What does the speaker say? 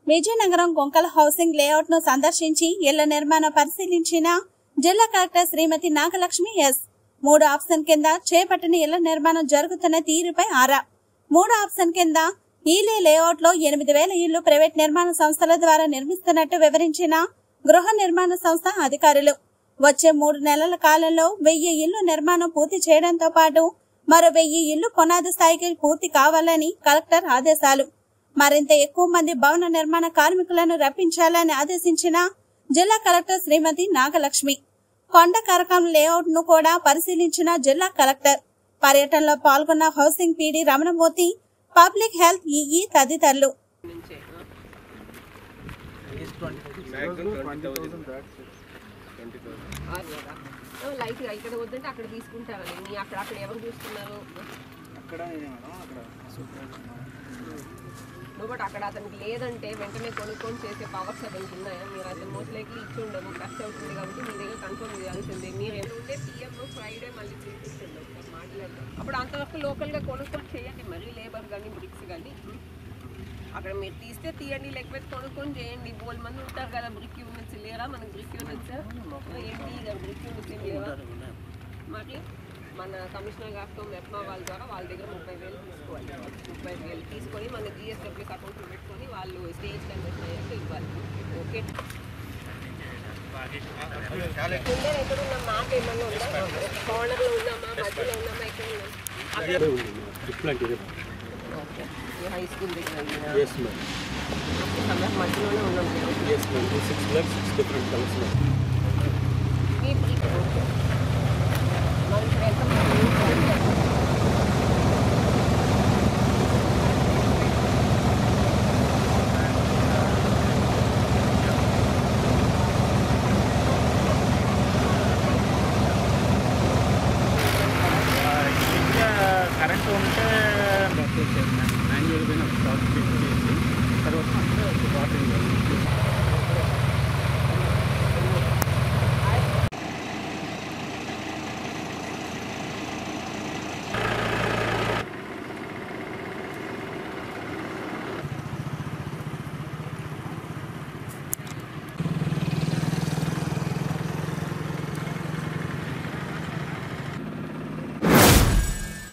Vizianagaram గొంకల housing layout ను సందర్శించి ఇళ్ల నిర్మాణం పరిశీలించిన జిల్లా కలెక్టర్ శ్రీమతి నాగలక్ష్మి ఎస్ మూడు ఆప్షన్ కింద చేపట్టిన ఇళ్ల నిర్మాణం జరుగుతున్న తీరుపై ఆరా మూడు ఆప్షన్ కింద ఈలే లేఅవుట్ లో ఎనిమిది వేల ఇళ్లు ప్రైవేట్ నిర్మాణ సంస్థల ద్వారా నిర్మిస్తున్నట్టు వివరించిన గృహ నిర్మాణ సంస్థ అధికారులు వచ్చే మూడు నెలల కాలంలో వెయ్యి ఇళ్లు నిర్మాణం పూర్తి చేయడంతో పాటు మరో వెయ్యి ఇళ్లు పునాది స్థాయికి పూర్తి కావాలని కలెక్టర్ ఆదేశాలు మరింత ఎక్కువ మంది భవన నిర్మాణ కార్మికులను రప్పించాలని ఆదేశించిన జిల్లా కలెక్టర్ శ్రీమతి నాగలక్ష్మి కొండ కరకం లేఅవుట్ ను కూడా పరిశీలించిన జిల్లా కలెక్టర్ పర్యటనలో పాల్గొన్న housing PD Ramanamurthy public health EE తదితరులు నుంచే లైట్ ఇక్కడ వద్దంటే అక్కడ తీసుకుంటారని మీ అక్కడ అక్కడ ఎవరు చూస్తున్నారు నువ్వు బట్ అక్కడ అతనికి లేదంటే వెంటనే కొనుక్కొని చేసే పవర్స్ అతనికి ఉన్నాయా మీరు అతను మోస్ట్లైక్లీ ఇచ్చి ఉండము ఖర్చు అవుతుంది కాబట్టి మీ దగ్గర కన్ఫర్మ్ చేయాల్సిందే మీరు ఉంటే పిఎం ఫ్రైడే మళ్ళీ తీసుకుంటుంది ఒకసారి మాట్లాడదాం అప్పుడు అంతవరకు లోకల్గా కొనుక్కొని చేయండి మరీ లేబర్ కానీ బ్రిక్స్ కానీ అక్కడ మీరు తీస్తే తీయండి లేకపోతే కొనుక్కొని చేయండి బోల్ మంది ఉంటారు కదా బ్రిక్ యూనిట్స్ లేరా మనకి బ్రిక్ యూనిట్స్ ఏంటి ఇక బ్రిక్ యూనిట్స్ ఏం లేవా మరి మన కమిషనర్ గారితో మెప్మా వాళ్ళ ద్వారా వాళ్ళ దగ్గర ముప్పై వేలు తీసుకోవాలి ముప్పై వేలు తీసుకొని మన జిఎస్డబ్ల్యూస్ అకౌంట్లో పెట్టుకొని వాళ్ళు స్టేజ్ కన్వర్షన్ అయ్యాక ఇవ్వాలి ఓకే ముందే ఎక్కడ ఉన్నాం మ్యాప్ ఏమన్నా ఉందా కార్నర్లో ఉన్నామా మధ్యలో ఉన్నామా ఎక్కడ ఉన్నాం ఓకే ఈ హై స్కూల్ దగ్గర ఉందా? కలర్ మధ్యలోనే ఉన్నాం ఈ బ్రిక్ ఓకే మరి ఇప్పుడు ఎంత